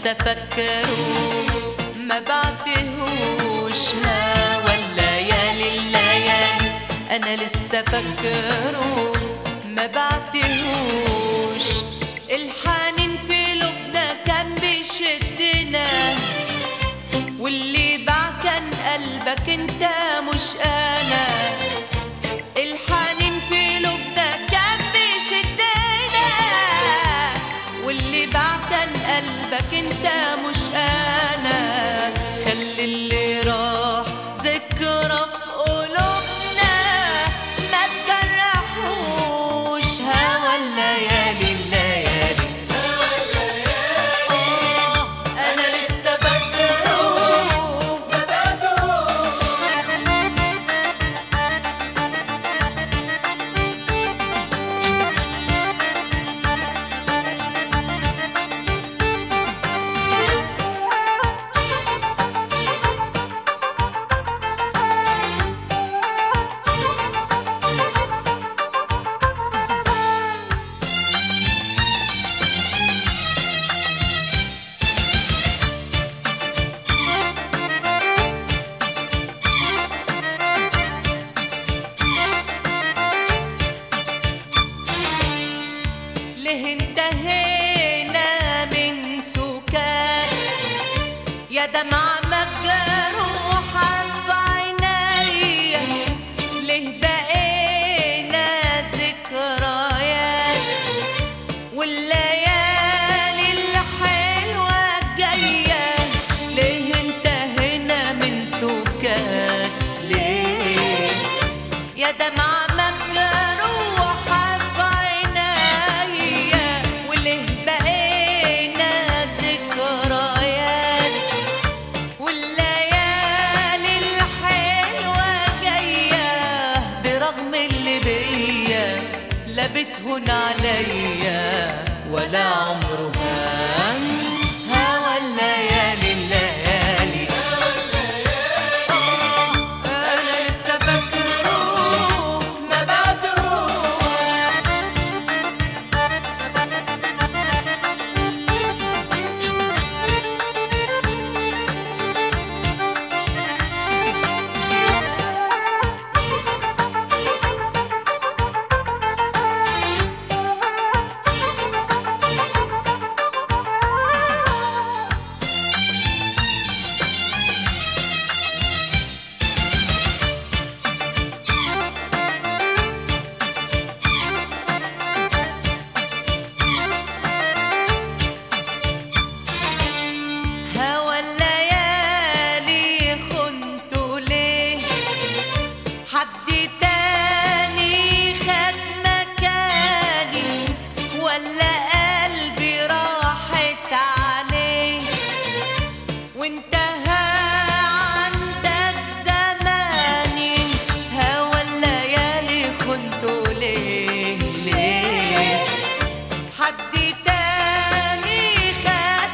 لسه فكره ما بعتهوش هوا الليالي الليالي انا لسه فكره ما بعتهوش الحنين في قلوبنا كان بيشدنا واللي باع كان قلبك انت مش انا الحنين في قلوبنا كان بيشدنا واللي باع كان قلبك انت مش انا خلي اللي راح ذكرى في قلوبنا ما تجرحوش هوا الليالي الليالي آه، انا لسه فاكره ليه انتهينا من سكات يا دمعة مجروحة في عينيا ليه بقينا ذكريات والليالي الحلوة جاية ليه انتهينا من سكات ليه يا دمعة مجروحة في عينيا وليه بقينا ذكريات والليالي الحلوة جاية برغم اللي بيا لا بتهون عليا ولا عمره هان هوا الليالي الليالي أنا لسه فاكره ما بعتهوش هوا الليالي خنته ليه حد تاني خد مكاني ولا قلبي راحت عليه وانتهى عندك زماني هوا الليالي خنته ليه ليه حد تاني خد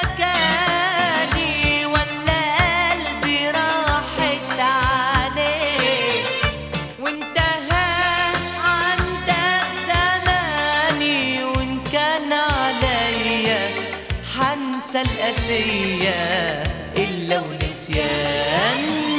مكاني ولا قلبي راحت عليه وانتهى عندك زماني وان كان عليا حنسى القاسية إلا ونسيان